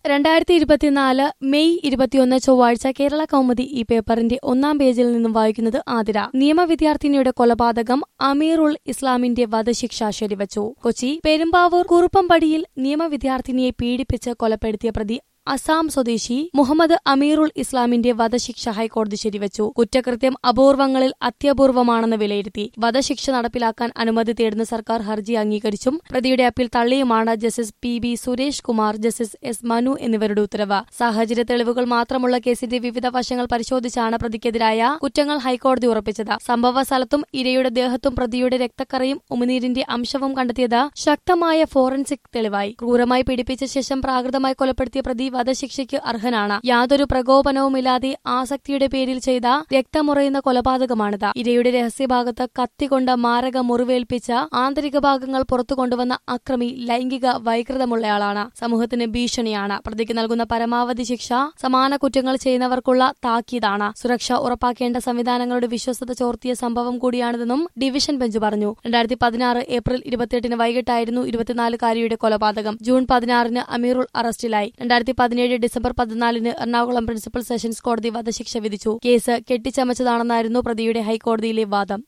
രണ്ടായിരത്തി ഇരുപത്തിനാല് മെയ് ഇരുപത്തിയൊന്ന് ചൊവ്വാഴ്ച കേരള കൗമുദി ഈ പേപ്പറിന്റെ ഒന്നാം പേജിൽ നിന്നും വായിക്കുന്നത് ആതിര നിയമവിദ്യാർത്ഥിനിയുടെ കൊലപാതകം അമീർ ഉൾ ഇസ്ലാമിന്റെ വധശിക്ഷ ശരിവച്ചു കൊച്ചി പെരുമ്പാവൂർ കുറുപ്പംപടിയിൽ നിയമവിദ്യാർത്ഥിനിയെ പീഡിപ്പിച്ച് കൊലപ്പെടുത്തിയ പ്രതി അസാം സ്വദേശി മുഹമ്മദ് അമീറുൾ ഇസ്ലാമിന്റെ വധശിക്ഷ ഹൈക്കോടതി ശരിവച്ചു കുറ്റകൃത്യം അപൂർവങ്ങളിൽ അത്യപൂർവമാണെന്ന് വിലയിരുത്തി വധശിക്ഷ നടപ്പിലാക്കാൻ അനുമതി തേടുന്ന സർക്കാർ ഹർജി അംഗീകരിച്ചും പ്രതിയുടെ അപ്പീൽ തള്ളിയുമാണ് justice P B Suresh Kumar justice S Manu എന്നിവരുടെ ഉത്തരവ് സാഹചര്യ തെളിവുകൾ മാത്രമുള്ള കേസിന്റെ വിവിധ വശങ്ങൾ പരിശോധിച്ചാണ് പ്രതിക്കെതിരായ കുറ്റങ്ങൾ ഹൈക്കോടതി ഉറപ്പിച്ചത് സംഭവ സ്ഥലത്തും ഇരയുടെ ദേഹത്തും പ്രതിയുടെ രക്തക്കറയും ഉമിനീരിന്റെ അംശവും കണ്ടെത്തിയത് ശക്തമായ ഫോറൻസിക് തെളിവായി ക്രൂരമായി പീഡിപ്പിച്ച ശേഷം പ്രാകൃതമായി കൊലപ്പെടുത്തിയ പ്രതി വധശിക്ഷയ്ക്ക് അർഹനാണ് യാതൊരു പ്രകോപനവുമില്ലാതെ ആസക്തിയുടെ പേരിൽ ചെയ്ത രക്തമുറയുന്ന കൊലപാതകമാണിത് ഇരയുടെ രഹസ്യഭാഗത്ത് കത്തികൊണ്ട് മാരക മുറിവേൽപ്പിച്ച ആന്തരിക ഭാഗങ്ങൾ പുറത്തു കൊണ്ടുവന്ന അക്രമി ലൈംഗിക വൈകൃതമുള്ളയാളാണ് സമൂഹത്തിന് ഭീഷണിയാണ് പ്രതിക്ക് നൽകുന്ന പരമാവധി ശിക്ഷ സമാന കുറ്റങ്ങൾ ചെയ്യുന്നവർക്കുള്ള താക്കീതാണ് സുരക്ഷ ഉറപ്പാക്കേണ്ട സംവിധാനങ്ങളുടെ വിശ്വസ്തത ചോർത്തിയ സംഭവം കൂടിയാണിതെന്നും ഡിവിഷൻ ബെഞ്ച് പറഞ്ഞു രണ്ടായിരത്തി പതിനാറ് ഏപ്രിൽ ഇരുപത്തിയെട്ടിന് വൈകിട്ടായിരുന്നു ഇരുപത്തിനാലുകാരിയുടെ കൊലപാതകം ജൂൺ പതിനാറിന് അമീറുൾ അറസ്റ്റിലായി രണ്ടായിരത്തി പതിനേഴ് ഡിസംബർ പതിനാലിന് എറണാകുളം പ്രിൻസിപ്പൽ സെഷൻസ് കോടതി വധശിക്ഷ വിധിച്ചു കേസ് കെട്ടിച്ചമച്ചതാണെന്നായിരുന്നു പ്രതിയുടെ ഹൈക്കോടതിയിലെ വാദം